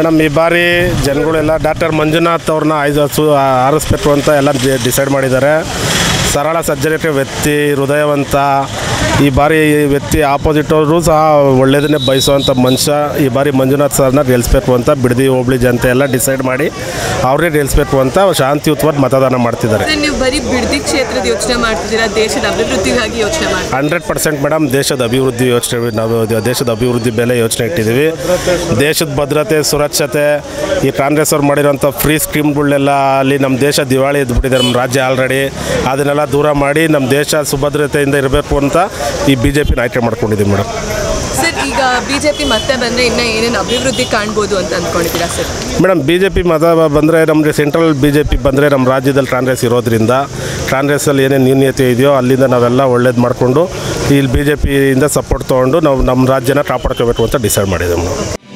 madam ಈ ಬಾರಿ ಜನಗಳೆಲ್ಲ ಡಾಕ್ಟರ್ ಮಂಜುನಾಥ್ ಅವ್ರನ್ನ ಆಯ್ದು ಸು ಆರಿಸ್ಬೇಕು ಅಂತ ಎಲ್ಲ ಡಿಸೈಡ್ ಮಾಡಿದ್ದಾರೆ ಸರಳ ಸಜ್ಜನಿಕೆ ವ್ಯಕ್ತಿ ಹೃದಯವಂತ ಈ ಬಾರಿ ಈ ವ್ಯಕ್ತಿ ಆಪೋಸಿಟ್ ಅವರು ಸಹ ಒಳ್ಳೆಯದನ್ನೇ ಬಯಸುವಂಥ ಮನುಷ್ಯ ಈ ಬಾರಿ ಮಂಜುನಾಥ್ ಸರ್ನ ಗೆಲ್ಲಿಸ್ಬೇಕು ಅಂತ ಬಿಡದಿ ಹೋಬಳಿ ಜನತೆ ಎಲ್ಲ ಡಿಸೈಡ್ ಮಾಡಿ ಅವ್ರೇ ಗೆಲ್ಲಿಸ್ಬೇಕು ಅಂತ ಶಾಂತಿಯುತವಾದ ಮತದಾನ ಮಾಡ್ತಿದ್ದಾರೆ ಸರ್ ನೀವು ಬರೀ ಬಿಡದಿ ಕ್ಷೇತ್ರದ ಯೋಚನೆ ಮಾಡ್ತಿದ್ದೀರಾ ದೇಶದ ಅಭಿವೃದ್ಧಿಗಾಗಿ ಯೋಚನೆ ಮಾಡ್ತೀರಾ ಹಂಡ್ರೆಡ್ ಪರ್ಸೆಂಟ್ ಮೇಡಮ್ ದೇಶದ ಅಭಿವೃದ್ಧಿ ಯೋಚನೆ ನಾವು ದ- ದೇಶದ ಅಭಿವೃದ್ಧಿ ಬೆಲೆ ಯೋಚನೆ ಇಟ್ಟಿದ್ದೀವಿ ದೇಶದ ಭದ್ರತೆ ಸುರಕ್ಷತೆ ಈ ಕಾಂಗ್ರೆಸ್ ಅವ್ರು ಮಾಡಿರೋಂಥ ಫ್ರೀ ಸ್ಕೀಮ್ಗಳನ್ನೆಲ್ಲ ಅಲ್ಲಿ ನಮ್ಮ ದೇಶ ದಿವಾಳಿ ಎದ್ಬಿಟ್ಟಿದೆ ನಮ್ಮ ರಾಜ್ಯ ಆಲ್ರೆಡಿ ಅದನ್ನೆಲ್ಲ ದೂರ ಮಾಡಿ ನಮ್ಮ ದೇಶ ಸುಭದ್ರತೆಯಿಂದ ಇರಬೇಕು ಅಂತ ಈ ಬಿ ಜೆ ಪಿನ ಆಯ್ಕೆ ಮಾಡ್ಕೊಂಡಿದ್ದೀವಿ ಮೇಡಮ್ ಸರ್ ಈಗ ಬಿಜೆಪಿ ಮತ್ತೆ ಬಂದ್ರೆ ಇನ್ನ ಏನೇನು ಅಭಿವೃದ್ಧಿ ಕಾಣ್ಬೋದು ಅಂತ ಅಂದ್ಕೊಂಡಿದ್ದೀರಾ sir madam B J P ಮತ ಬಂದರೆ ನಮಗೆ ಸೆಂಟ್ರಲ್ ಬಿ ಜೆ ಪಿ ಬಂದರೆ ನಮ್ಮ ರಾಜ್ಯದಲ್ಲಿ ಕಾಂಗ್ರೆಸ್ ಇರೋದ್ರಿಂದ ಕಾಂಗ್ರೆಸ್ಸಲ್ಲಿ ಏನೇನು ನ್ಯೂನ್ಯತೆ ಇದೆಯೋ ಅಲ್ಲಿಂದ ನಾವೆಲ್ಲ ಒಳ್ಳೇದು ಮಾಡಿಕೊಂಡು ಇಲ್ಲಿ ಬಿ ಜೆ ಪಿಯಿಂದ ಸಪೋರ್ಟ್ ತೊಗೊಂಡು ನಾವು ನಮ್ಮ ರಾಜ್ಯನ ಕಾಪಾಡ್ಕೋಬೇಕು ಅಂತ ಡಿಸೈಡ್ ಮಾಡಿದ್ದೀವಿ ನಾವು